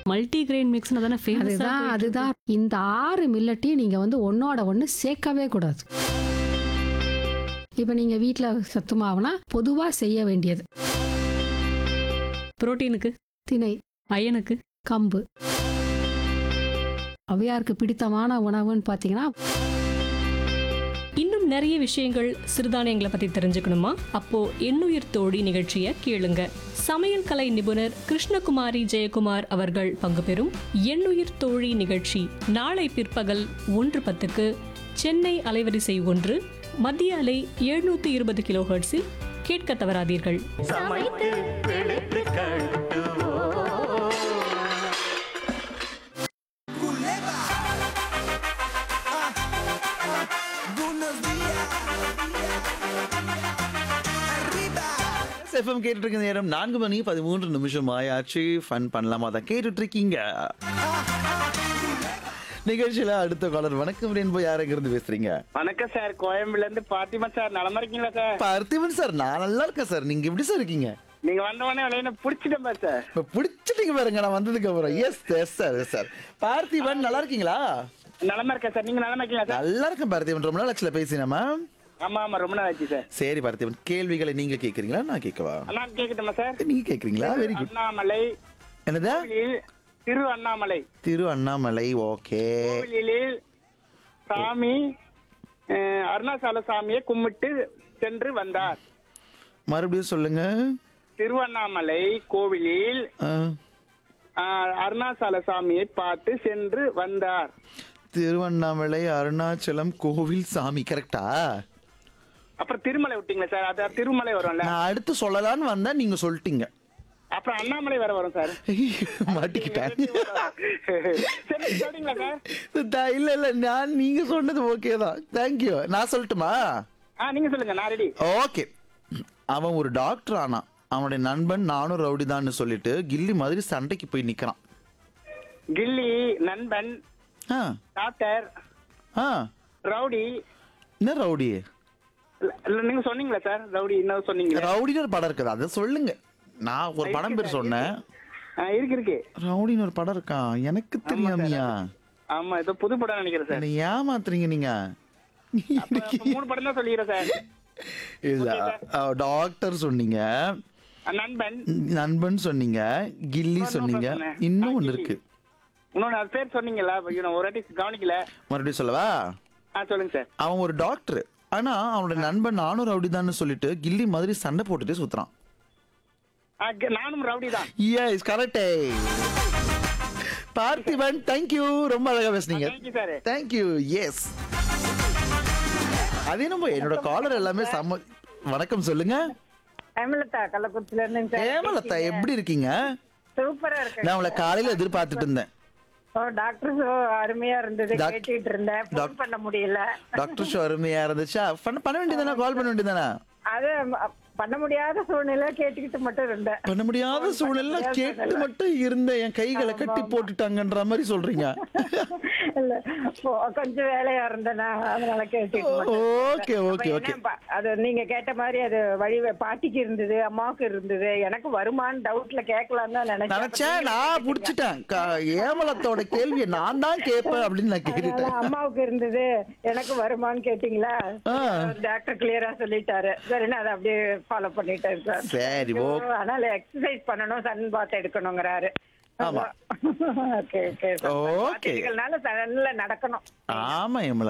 Multi grain மிக்ஸ்னு தானே famous அதுதான் அதுதான் இந்த ஆறு மில்லட்டையும் நீங்க வந்து ஒன்னோட ஒண்ணு சேர்க்கவே கூடாது இப்போ நீங்க வீட்டில் சத்து மாவுனா பொதுவா செய்ய வேண்டியது புரோட்டீனுக்கு திணை அயனுக்கு கம்பு அவையாருக்கு பிடித்தமான உணவுன்னு பார்த்தீங்கன்னா இன்னும் நிறைய விஷயங்கள் சிறுதானியங்களை பத்தி தெரிஞ்சுக்கணுமா அப்போ எண்ணுயிர் தோழி நிகழ்ச்சியை கேளுங்க சமையல் கலை நிபுணர் கிருஷ்ணகுமாரி ஜெயக்குமார் அவர்கள் பங்கு பெறும் எண்ணுயிர் தோழி நிகழ்ச்சி நாளை பிற்பகல் ஒன்று பத்துக்கு சென்னை அலைவரிசை ஒன்று மத்திய அலை எழுநூத்தி இருபது கிலோ ஹெர்ட்ஸில் கேட்க தவறாதீர்கள் சமைத்து பிழைத்து கட்டுவோம் எஃப்எம் கேட்டுட்டு இருக்க நேரம் நான்கு மணி பதிமூன்று நிமிஷம் ஆயாச்சு ஃபன் பண்ணலாமா தான் கேட்டுட்டு இருக்கீங்க நிகழ்ச்சியில அடுத்த காலர் வணக்கம் ரென்போ யாருங்க இருந்து பேசுறீங்க வணக்கம் சார் கோயம்புல இருந்து பாத்திமா சார் நலமா இருக்கீங்களா சார் பார்த்திபன் சார் நான் நல்லா இருக்கேன் சார் நீங்க எப்படி சார் இருக்கீங்க நீங்க வந்த உடனே விளையாட பிடிச்சிட்டேன் பாரு சார் இப்ப பிடிச்சிட்டீங்க பாருங்க நான் வந்ததுக்கு அப்புறம் yes yes sir yes sir Parthiban நல்லா இருக்கீங்களா நலமா இருக்கேன் சார் நீங்க நலமா இருக்கீங்களா சார் நல்லா இருக்கேன் பார்த்திபன் ரொம்ப நாள் ஆச்சுல பேசினாமா ஆமா ஆமா ரொம்ப நாள் ஆச்சு சார் சரி பார்த்திபன் கேள்விகளை நீங்க கேக்குறீங்களா நான் கேட்கவா அண்ணா கேக்கட்டுமா சார் நீங்க கேக்குறீங்களா வெரி குட் அண்ணாமலை என்னதா கோவிலில் திரு அண்ணாமலை திரு அண்ணாமலை ஓகே கோவிலில் சாமி அஹ், அருணாச்சல சாமியை கும்பிட்டு சென்று வந்தார் மறுபடியும் சொல்லுங்க திருவண்ணாமலை கோவிலில் ஆ, அஹ், அருணாச்சல சாமியை பார்த்து சென்று வந்தார் திருவண்ணாமலை அருணாச்சலம் கோவில் சாமி கரெக்டா அப்புறம் திருமலை விட்டீங்களா சார் அது திருமலை வரும்ல நான் அடுத்து சொல்லலான்னு வந்தேன் நீங்க சொல்லிட்டீங்க அப்புறம் அண்ணாமலை வேற வரும் சார் மாட்டிக்கிட்டேன் சரி சொல்றீங்களா சார் த- இல்ல இல்ல நான் நீங்க சொன்னது ஓகே தான் தேங்க்யூ நான் சொல்லட்டுமா ஆ நீங்க சொல்லுங்க நான் ரெடி ஓகே அவன் ஒரு டாக்டர் ஆனான் அவனுடைய நண்பன் நானும் ரவுடி சொல்லிட்டு கில்லி மாதிரி சண்டைக்கு போய் நிக்கிறான் கில்லி நண்பன் ஆ டாக்டர் ஆ ரவுடி என்ன ரவுடி இல்ல, இல்ல, நீங்க சொன்னீங்களா சார் ரவுடி இன்னும் சொன்னீங்களா ரவுடின்னு ஒரு படம் இருக்குது அதை சொல்லுங்க நான் ஒரு படம் பேர் சொன்னேன் ஆ, இருக்கு இருக்கு ரவுடின்னு ஒரு படம் இருக்கான் எனக்கு தெரியாமையா ஆமா ஏதோ புது படம் நினைக்கிறேன் சார் என்னை ஏமாத்துறீங்க நீங்க அப்ப மூணு படம் தான் சொல்லிக்கிறேன் சார் இல்ல அஹ், டாக்டர் சொன்னீங்க ஆ, நண்பன் நண்பன் சொன்னீங்க கில்லி இன்னொன்னு சொன்னீங்க சொன்னேன். இன்னும் ஆ, ஒண்ணு கில்லி. இருக்கு இன்னொன்னு அது பேர் சொன்னீங்களா ஐயோ, நான் ஒரு வாட்டி கவனிக்கல மறுபடியும் சொல்லவா ஆ சொல்லுங்க சார் அவன் ஒரு டாக்டர் ஆனா அவனோட நண்பன் நானும் ரவுடிதான்னு சொல்லிட்டு கில்லி மாதிரி சண்டை போட்டுட்டே சுத்துறான் ஆ, க- நானும் ரவுடி தான் எஸ் கரெக்டே பார்த்திபன் தேங்க்யூ ரொம்ப அழகா பேசுனீங்க தேங்க்யூ சார் தேங்க்யூ எஸ் அது என்னமோ என்னோட காலர் எல்லாமே செம்ம வணக்கம் சொல்லுங்க ஹேமலதா கள்ளக்குறிச்சில இருந்து ஏமலத்தா எப்படி இருக்கீங்க சூப்பரா இருக்கு நான் உங்களை காலையில எதிர்பார்த்துட்டு இருந்தேன் ஓ டாக்டர் ஷோ அருமையா இருந்தது டாக்- கேட்டுட்டு இருந்தேன் ஃபோன் டாக்- பண்ண முடியல டாக்டர் ஷோ அருமையா இருந்துச்சா பண்ண பண்ண வேண்டியதானே கால் பண்ண வேண்டியதானே அது ம- பண்ண முடியாத சூழ்நிலை கேட்டுக்கிட்டு மட்டும் இருந்தேன் பண்ண முடியாத சூழ்நிலை கேட்டு மட்டும் இருந்த என் கைகளை கட்டி போட்டுட்டாங்கன்ற மாதிரி சொல்றீங்க இல்ல, போ- கொஞ்சம் வேலையா இருந்தேனா அதனால கேட்டுட்டு மட்டும் ஓகே அப்ப ஓகே என்ன ஓகே ப- அது நீங்க கேட்ட மாதிரி அது வழி பாட்டிக்கு இருந்தது அம்மாவுக்கு இருந்தது எனக்கு வருமான்னு டவுட்ல கேட்கலாம் தான் நினைச்சேன் நினைச்சேன் நான் புடிச்சிட்டேன் க- ஏமலத்தோட கேள்வியை நான் தான் கேட்பேன் அப்படின்னு நான் அதனால கேட்டுட்டேன் அம்மாவுக்கு இருந்தது எனக்கு வருமான்னு கேட்டீங்களா ஆ. டாக்டர் கிளியரா சொல்லிட்டாரு சரி நான் அதை அப்படியே ஃபாலோ பண்ணிட்டேன் சார் சரி ஐயோ, ஓகே அதனால எக்ஸசைஸ் பண்ணணும் சன் பாத் எடுக்கணுங்கிறாரு ஆமா. Okay okay Okay. நல்ல சன்ல நடக்கணும் ஆமா ஏமல